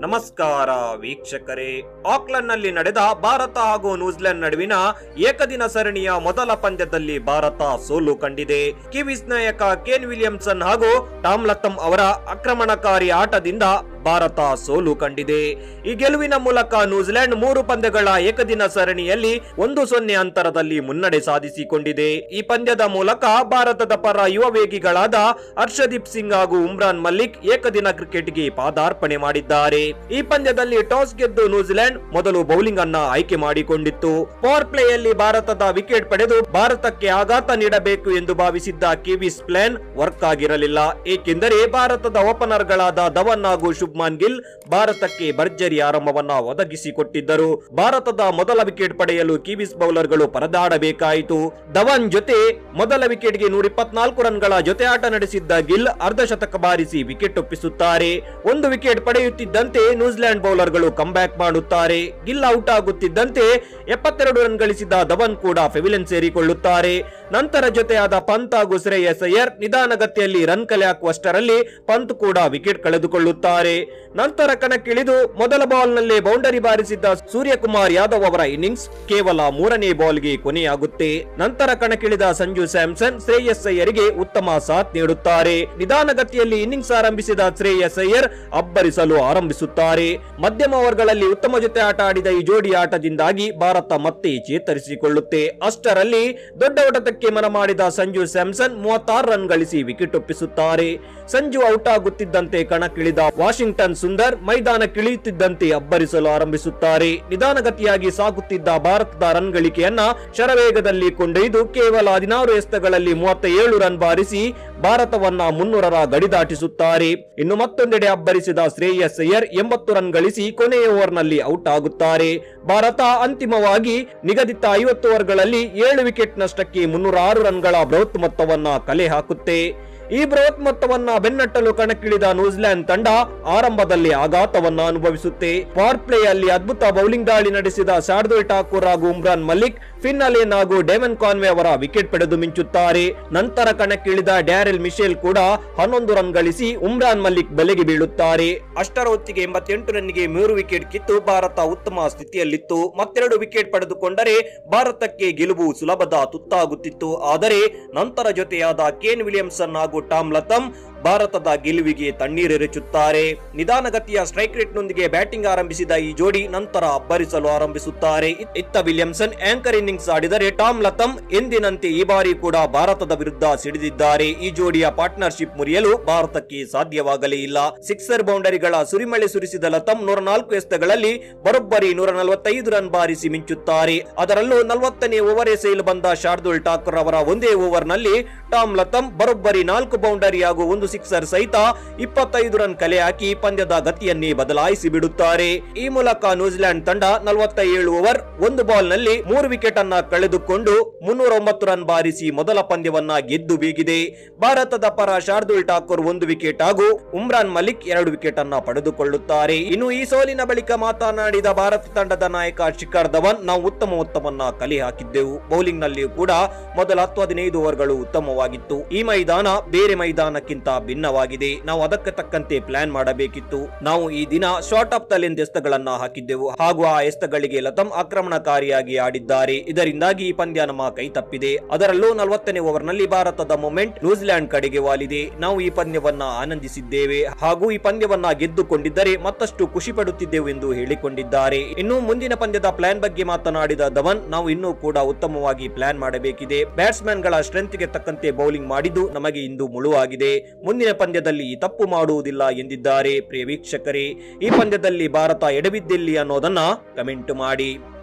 ನಮಸ್ಕಾರ ವೀಕ್ಷಕರೇ ಆಕ್ಲೆಂಡ್ನಲ್ಲಿ ನಡೆದ ಭಾರತ ಹಾಗೂ ನ್ಯೂಜಿಲೆಂಡ್ ನಡುವಿನ ಏಕದಿನ ಸರಣಿಯ ಮೊದಲ ಪಂದ್ಯದಲ್ಲಿ ಭಾರತ ಸೋಲು ಕಂಡಿದೆ ಕಿವೀಸ್ ನಾಯಕ ಕೇನ್ ವಿಲಿಯಮ್ಸನ್ ಹಾಗೂ ಟಾಮ್ ಲತ್ತಮ್ ಅವರ ಆಕ್ರಮಣಕಾರಿ ಆಟದಿಂದ ಭಾರತ ಸೋಲು ಕಂಡಿದೆ ಈ ಗೆಲುವಿನ ಮೂಲಕ ನ್ಯೂಜಿಲೆಂಡ್ ಮೂರು ಪಂದ್ಯಗಳ ಏಕದಿನ ಸರಣಿಯಲ್ಲಿ ಒಂದು ಸೊನ್ನೆ ಅಂತರದಲ್ಲಿ ಮುನ್ನಡೆ ಸಾಧಿಸಿಕೊಂಡಿದೆ ಈ ಪಂದ್ಯದ ಮೂಲಕ ಭಾರತದ ಪರ ಯುವ ವೇಗಿಗಳಾದ ಹರ್ಷದೀಪ್ ಸಿಂಗ್ ಹಾಗೂ ಉಮ್ರಾನ್ ಮಲ್ಲಿಕ್ ಏಕದಿನ ಕ್ರಿಕೆಟ್ಗೆ ಪಾದಾರ್ಪಣೆ ಮಾಡಿದ್ದಾರೆ ಈ ಪಂದ್ಯದಲ್ಲಿ ಟಾಸ್ ಗೆದ್ದು ನ್ಯೂಜಿಲೆಂಡ್ ಮೊದಲು ಬೌಲಿಂಗ್ ಅನ್ನ ಆಯ್ಕೆ ಮಾಡಿಕೊಂಡಿತ್ತು ಪವರ್ ಪ್ಲೇಯಲ್ಲಿ ಭಾರತದ ವಿಕೆಟ್ ಪಡೆದು ಭಾರತಕ್ಕೆ ಆಘಾತ ನೀಡಬೇಕು ಎಂದು ಭಾವಿಸಿದ್ದ ಕಿವೀಸ್ ಪ್ಲಾನ್ ವರ್ಕ್ ಆಗಿರಲಿಲ್ಲ ಏಕೆಂದರೆ ಭಾರತದ ಓಪನರ್ ಗಳಾದ ಧವನ್ ಹಾಗೂ ಶುಭ್ಮಾನ್ ಗಿಲ್ ಭಾರತಕ್ಕೆ ಭರ್ಜರಿ ಆರಂಭವನ್ನ ಒದಗಿಸಿಕೊಟ್ಟಿದ್ದರು ಭಾರತದ ಮೊದಲ ವಿಕೆಟ್ ಪಡೆಯಲು ಕಿವೀಸ್ ಬೌಲರ್ಗಳು ಪರದಾಡಬೇಕಾಯಿತು ಧವನ್ ಜೊತೆ ಮೊದಲ ವಿಕೆಟ್ಗೆ ನೂರ ಇಪ್ಪತ್ನಾಲ್ಕು ರನ್ಗಳ ಜೊತೆ ಆಟ ನಡೆಸಿದ್ದ ಗಿಲ್ ಅರ್ಧ ಶತಕ ಬಾರಿಸಿ ವಿಕೆಟ್ ಒಪ್ಪಿಸುತ್ತಾರೆ ಒಂದು ವಿಕೆಟ್ ಪಡೆಯುತ್ತಿದ್ದಂತೆ ನ್ಯೂಜಿಲೆಂಡ್ ಬೌಲರ್ಗಳು ಕಂಬ್ಯಾಕ್ ಮಾಡುತ್ತಾರೆ ಗಿಲ್ ಔಟ್ ಆಗುತ್ತಿದ್ದಂತೆ ಎಪ್ಪತ್ತೆರಡು ರನ್ ಗಳಿಸಿದ ಧವನ್ ಕೂಡ ಫೆವಿಲಿಯನ್ ಸೇರಿಕೊಳ್ಳುತ್ತಾರೆ ನಂತರ ಜೊತೆಯಾದ ಪಂತ್ ಹಾಗೂ ಶ್ರೇಯಸ್ ಅಯ್ಯರ್ ನಿಧಾನಗತಿಯಲ್ಲಿ ರನ್ ಕಲೆ ಹಾಕುವಷ್ಟರಲ್ಲಿ ಪಂತ್ ಕೂಡ ವಿಕೆಟ್ ಕಳೆದುಕೊಳ್ಳುತ್ತಾರೆ ನಂತರ ಕಣಕ್ಕಿಳಿದು ಮೊದಲ ಬಾಲ್ ನಲ್ಲಿ ಬೌಂಡರಿ ಬಾರಿಸಿದ್ದ ಸೂರ್ಯಕುಮಾರ್ ಯಾದವ್ ಅವರ ಇನ್ನಿಂಗ್ಸ್ ಕೇವಲ ಮೂರನೇ ಬಾಲ್ಗೆ ಕೊನೆಯಾಗುತ್ತೆ ನಂತರ ಕಣಕ್ಕಿಳಿದ ಸಂಜು ಸ್ಯಾಮ್ಸನ್ ಶ್ರೇಯಸ್ ಅಯ್ಯರ್ಗೆ ಉತ್ತಮ ಸಾಥ್ ನೀಡುತ್ತಾರೆ ನಿಧಾನಗತಿಯಲ್ಲಿ ಇನ್ನಿಂಗ್ಸ್ ಆರಂಭಿಸಿದ ಶ್ರೇಯಸ್ ಅಯ್ಯರ್ ಅಬ್ಬರಿಸಲು ಆರಂಭಿಸುತ್ತಾರೆ ಮಧ್ಯಮ ಓವರ್ಗಳಲ್ಲಿ ಉತ್ತಮ ಜೊತೆ ಆಟ ಆಡಿದ ಈ ಜೋಡಿ ಆಟದಿಂದಾಗಿ ಭಾರತ ಮತ್ತೆ ಚೇತರಿಸಿಕೊಳ್ಳುತ್ತೆ ಅಷ್ಟರಲ್ಲಿ ದೊಡ್ಡ ಓಟಕ್ಕೆ ಮನ ಮಾಡಿದ ಸಂಜು ಸ್ಯಾಮ್ಸನ್ ಮೂವತ್ತಾರು ರನ್ ಗಳಿಸಿ ವಿಕೆಟ್ ಒಪ್ಪಿಸುತ್ತಾರೆ ಸಂಜು ಔಟ್ ಆಗುತ್ತಿದ್ದಂತೆ ಕಣಕ್ಕಿಳಿದ ವಾಷಿಂಗ್ಟನ್ ಸುಂದರ್ ಮೈದಾನಕ್ಕಿಳಿಯುತ್ತಿದ್ದಂತೆ ಅಬ್ಬರಿಸಲು ಆರಂಭಿಸುತ್ತಾರೆ ನಿಧಾನಗತಿಯಾಗಿ ಸಾಗುತ್ತಿದ್ದ ಭಾರತದ ರನ್ ಗಳಿಕೆಯನ್ನ ಶರವೇಗದಲ್ಲಿ ಕೊಂಡೊಯ್ದು ಕೇವಲ ಹದಿನಾರು ಎಸ್ತಗಳಲ್ಲಿ ಮೂವತ್ತ ಏಳು ರನ್ ಬಾರಿಸಿ ಭಾರತವನ್ನ ಮುನ್ನೂರರ ಗಡಿ ದಾಟಿಸುತ್ತಾರೆ ಇನ್ನು ಮತ್ತೊಂದೆಡೆ ಅಬ್ಬರಿಸಿದ ಶ್ರೇಯಸ್ ಅಯ್ಯರ್ ಎಂಬತ್ತು ರನ್ ಗಳಿಸಿ ಕೊನೆಯ ಓವರ್ನಲ್ಲಿ ಔಟ್ ಆಗುತ್ತಾರೆ ಭಾರತ ಅಂತಿಮವಾಗಿ ನಿಗದಿತ ಐವತ್ತು ಓವರ್ಗಳಲ್ಲಿ ಏಳು ವಿಕೆಟ್ ನಷ್ಟಕ್ಕೆ ಮುನ್ನೂರ ಆರು ರನ್ಗಳ ಬೃಹತ್ ಮೊತ್ತವನ್ನ ಕಲೆ ಹಾಕುತ್ತೆ ಈ ಬೃಹತ್ ಮೊತ್ತವನ್ನ ಬೆನ್ನಟ್ಟಲು ಕಣಕ್ಕಿಳಿದ ನ್ಯೂಜಿಲೆಂಡ್ ತಂಡ ಆರಂಭದಲ್ಲಿ ಆಘಾತವನ್ನ ಅನುಭವಿಸುತ್ತೆ ಪವರ್ ಪ್ಲೇ ಅಲ್ಲಿ ಅದ್ಭುತ ಬೌಲಿಂಗ್ ದಾಳಿ ನಡೆಸಿದ ಶಾರ್ದುಲ್ ಠಾಕೂರ್ ಹಾಗೂ ಉಮ್ರಾನ್ ಮಲ್ಲಿಕ್ ಫಿನ್ ಅಲೇನ್ ಹಾಗೂ ಡೆವನ್ ಕಾನ್ವೆ ಅವರ ವಿಕೆಟ್ ಪಡೆದು ಮಿಂಚುತ್ತಾರೆ ನಂತರ ಕಣಕ್ಕಿಳಿದ ಡ್ಯಾರೆಲ್ ಮಿಶೇಲ್ ಕೂಡ ಹನ್ನೊಂದು ರನ್ ಗಳಿಸಿ ಉಮ್ರಾನ್ ಮಲ್ಲಿಕ್ ಬಲೆಗೆ ಬೀಳುತ್ತಾರೆ ಅಷ್ಟರ ಹೊತ್ತಿಗೆ ಎಂಬತ್ತೆಂಟು ರನ್ನಿಗೆ ಮೂರು ವಿಕೆಟ್ ಕಿತ್ತು ಭಾರತ ಉತ್ತಮ ಸ್ಥಿತಿಯಲ್ಲಿತ್ತು ಮತ್ತೆರಡು ವಿಕೆಟ್ ಪಡೆದುಕೊಂಡರೆ ಭಾರತಕ್ಕೆ ಗೆಲುವು ಸುಲಭದ ತುತ್ತಾಗುತ್ತಿತ್ತು ಆದರೆ ನಂತರ ಜೊತೆಯಾದ ಕೇನ್ ವಿಲಿಯಮ್ಸನ್ ಹಾಗೂ ಟಾಮ್ ಲತಮ್ ಭಾರತದ ಗೆಲುವಿಗೆ ತಣ್ಣೀರೆರಚುತ್ತಾರೆ ನಿಧಾನಗತಿಯ ಸ್ಟ್ರೈಕ್ ರೇಟ್ ನೊಂದಿಗೆ ಬ್ಯಾಟಿಂಗ್ ಆರಂಭಿಸಿದ ಈ ಜೋಡಿ ನಂತರ ಅಬ್ಬರಿಸಲು ಆರಂಭಿಸುತ್ತಾರೆ ಇತ್- ಇತ್ತ ವಿಲಿಯಮ್ಸನ್ ಆಂಕರ್ ಇನ್ನಿಂಗ್ಸ್ ಆಡಿದರೆ ಟಾಮ್ ಲತಮ್ ಎಂದಿನಂತೆ ಈ ಬಾರಿ ಕೂಡ ಭಾರತದ ವಿರುದ್ಧ ಸಿಡಿದಿದ್ದಾರೆ ಈ ಜೋಡಿಯ ಪಾರ್ಟ್ನರ್ಶಿಪ್ ಮುರಿಯಲು ಭಾರತಕ್ಕೆ ಸಾಧ್ಯವಾಗಲೇ ಇಲ್ಲ ಸಿಕ್ಸರ್ ಬೌಂಡರಿಗಳ ಸುರಿಮಳೆ ಸುರಿಸಿದ ಲತಮ್ ನೂರ ನಾಲ್ಕು ಎಸ್ತಗಳಲ್ಲಿ ಬರೋಬ್ಬರಿ ನೂರ ನಲವತ್ತೈದು ರನ್ ಬಾರಿಸಿ ಮಿಂಚುತ್ತಾರೆ ಅದರಲ್ಲೂ ನಲವತ್ತನೇ ಓವರ್ ಎಸೆಯಲು ಬಂದ ಶಾರ್ದುಲ್ ಠಾಕೂರ್ ಅವರ ಒಂದೇ ಓವರ್ ನಲ್ಲಿ ಟಾಮ್ ಲತಮ್ ಬರೋಬ್ಬರಿ ನಾಲ್ಕು ಬೌಂಡರಿ ಹಾಗೂ ಒಂದು ಸಿಕ್ಸರ್ ಸಹಿತ ಇಪ್ಪತ್ತೈದು ರನ್ ಕಲೆ ಹಾಕಿ ಪಂದ್ಯದ ಗತಿಯನ್ನೇ ಬದಲಾಯಿಸಿ ಬಿಡುತ್ತಾರೆ ಈ ಮೂಲಕ ನ್ಯೂಜಿಲೆಂಡ್ ತಂಡ ನಲವತ್ತ ಏಳು ಓವರ್ ಒಂದು ಬಾಲ್ ನಲ್ಲಿ ಮೂರು ವಿಕೆಟ್ ಅನ್ನ ಕಳೆದುಕೊಂಡು ಮುನ್ನೂರ ಒಂಬತ್ತು ರನ್ ಬಾರಿಸಿ ಮೊದಲ ಪಂದ್ಯವನ್ನ ಗೆದ್ದು ಬೀಗಿದೆ ಭಾರತದ ಪರ ಶಾರ್ದುಲ್ ಠಾಕೂರ್ ಒಂದು ವಿಕೆಟ್ ಹಾಗೂ ಉಮ್ರಾನ್ ಮಲಿಕ್ ಎರಡು ವಿಕೆಟ್ ಅನ್ನ ಪಡೆದುಕೊಳ್ಳುತ್ತಾರೆ ಇನ್ನು ಈ ಸೋಲಿನ ಬಳಿಕ ಮಾತನಾಡಿದ ಭಾರತ ತಂಡದ ನಾಯಕ ಶಿಖರ್ ಧವನ್ ನಾವು ಉತ್ತಮ ಮೊತ್ತವನ್ನ ಕಲೆ ಹಾಕಿದ್ದೆವು ಬೌಲಿಂಗ್ ನಲ್ಲಿಯೂ ಕೂಡ ಮೊದಲ ಹತ್ತು ಹದಿನೈದು ಓವರ್ಗಳು ಉತ್ತಮವಾಗಿತ್ತು ಈ ಮೈದಾನ ಬೇರೆ ಮೈದಾನಕ್ಕಿಂತ ಭಿನ್ನವಾಗಿದೆ ನಾವು ಅದಕ್ಕೆ ತಕ್ಕಂತೆ ಪ್ಲಾನ್ ಮಾಡಬೇಕಿತ್ತು ನಾವು ಈ ದಿನ ಶಾರ್ಟ್ ಆಫ್ ದ ಲೆಂತ್ ಎಸ್ತಗಳನ್ನ ಹಾಕಿದ್ದೆವು ಹಾಗೂ ಆ ಎಸ್ತಗಳಿಗೆ ಲತಮ್ ಆಕ್ರಮಣಕಾರಿಯಾಗಿ ಆಡಿದ್ದಾರೆ ಇದರಿಂದಾಗಿ ಈ ಪಂದ್ಯ ನಮ್ಮ ಕೈ ತಪ್ಪಿದೆ ಅದರಲ್ಲೂ ನಲವತ್ತನೇ ಓವರ್ ನಲ್ಲಿ ಭಾರತದ ಮೊಮೆಂಟ್ ನ್ಯೂಜಿಲೆಂಡ್ ಕಡೆಗೆ ವಾಲಿದೆ ನಾವು ಈ ಪಂದ್ಯವನ್ನ ಆನಂದಿಸಿದ್ದೇವೆ ಹಾಗೂ ಈ ಪಂದ್ಯವನ್ನ ಗೆದ್ದುಕೊಂಡಿದ್ದರೆ ಮತ್ತಷ್ಟು ಖುಷಿ ಪಡುತ್ತಿದ್ದೆವು ಎಂದು ಹೇಳಿಕೊಂಡಿದ್ದಾರೆ ಇನ್ನು ಮುಂದಿನ ಪಂದ್ಯದ ಪ್ಲಾನ್ ಬಗ್ಗೆ ಮಾತನಾಡಿದ ಧವನ್ ನಾವು ಇನ್ನೂ ಕೂಡ ಉತ್ತಮವಾಗಿ ಪ್ಲಾನ್ ಮಾಡಬೇಕಿದೆ ಬ್ಯಾಟ್ಸ್ಮನ್ ಗಳ ಸ್ಟ್ರೆಂತ್ ಗೆ ತಕ್ಕಂತೆ ಬೌಲಿಂಗ್ ಮಾಡಿದ್ದು ನಮಗೆ ಇಂದು ಮುಳುವಾಗಿದೆ ಮುಂದಿನ ಪಂದ್ಯದಲ್ಲಿ ಈ ತಪ್ಪು ಮಾಡುವುದಿಲ್ಲ ಎಂದಿದ್ದಾರೆ ಪ್ರಿಯ ವೀಕ್ಷಕರೇ ಈ ಪಂದ್ಯದಲ್ಲಿ ಭಾರತ ಎಡವಿದ್ದೆಲ್ಲಿ ಅನ್ನೋದನ್ನ ಕಮೆಂಟ್ ಮಾಡಿ